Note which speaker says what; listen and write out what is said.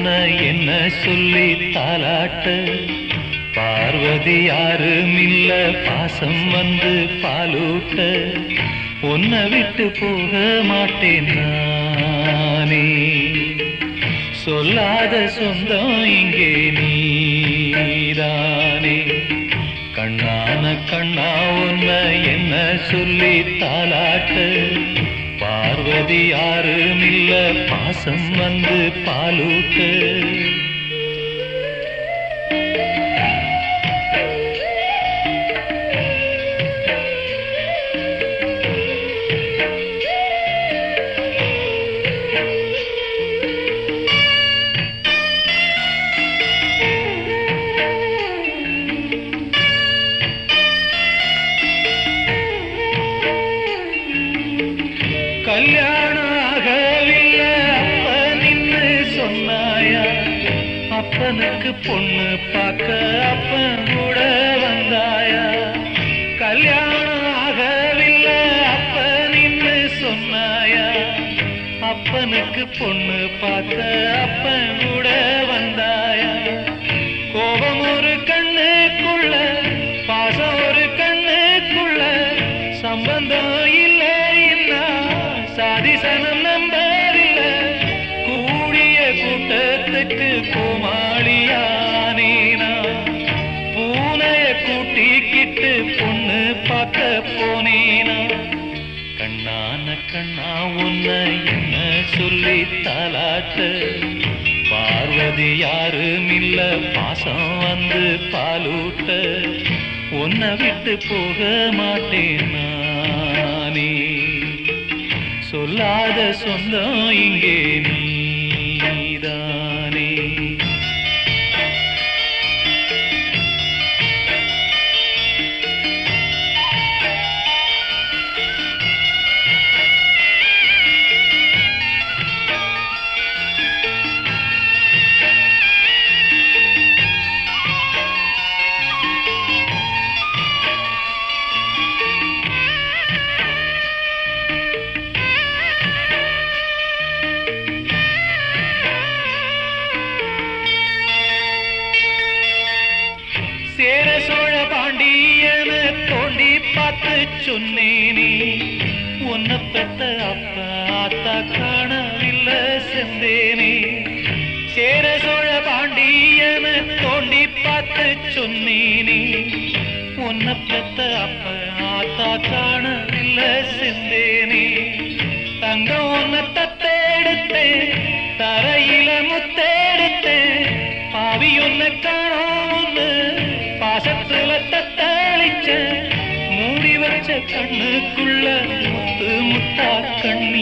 Speaker 1: உன்னை என்ன சொல்லி தாலாட்ட பார்வதி யாரும் இல்ல பாசம் வந்து பாலூட்ட உன்னை விட்டு போக மாட்டேன் நானே சொல்லாத சொந்தம் இங்கே நீதானே கண்ணான கண்ணா உன்னை என்ன சொல்லி தாலாட்ட பார்வதி யாரும் இல்ல பாசம் வந்து பாலூட்ட கல்யாணம் ஆகவில்லை அப்ப நின்னு சொன்னாயா அப்பனுக்கு பொண்ணு பார்க்க அப்பன் கூட வந்தாயா கல்யாணம் ஆகவில்லை அப்ப நின்னு சொன்னாயா அப்பனுக்கு பொண்ணு பார்க்க அப்பன் கூட வந்தாயா கோபம் ஒரு கண்ணுக்குள்ள பாசம் ஒரு கண்ணுக்குள்ள சம்பந்தம் இல்லைன்னா சாதிசனம் நம்பவில்லை கூடிய கூட்டத்துக்கு கோமாளியானேனா பூனைய கூட்டிக்கிட்டு பொண்ணு பார்க்க போனேனா கண்ணான கண்ணா உன்னை என்ன சொல்லி தாலாட்ட பார்வதி யாரும் இல்ல பாசம் வந்து பாலூட்ட உன்னை விட்டு போக மாட்டேன் நானே சொல்லாத சொந்தம் இங்கே நீதானே சேர சோழ பாண்டியன தோண்டி பார்த்து சொன்னேனே உன்னை பெத்த அப்பா ஆத்தா காணவில்லை செந்தேனே சேர சோழ பாண்டியன தோண்டி பார்த்து சொன்னேனே உன்னை பெத்த அப்பா ஆத்தா காணவில்லை செந்தேனே தங்கம் உன்னை தத்தெடுத்தேன் தரையில முத்தெடுத்தேன் பாவி உன்னை காணோம்னு பாசத்துல தத்தளிச்ச மூடி வச்ச கண்ணுக்குள்ள முத்து முத்தா கண்ணு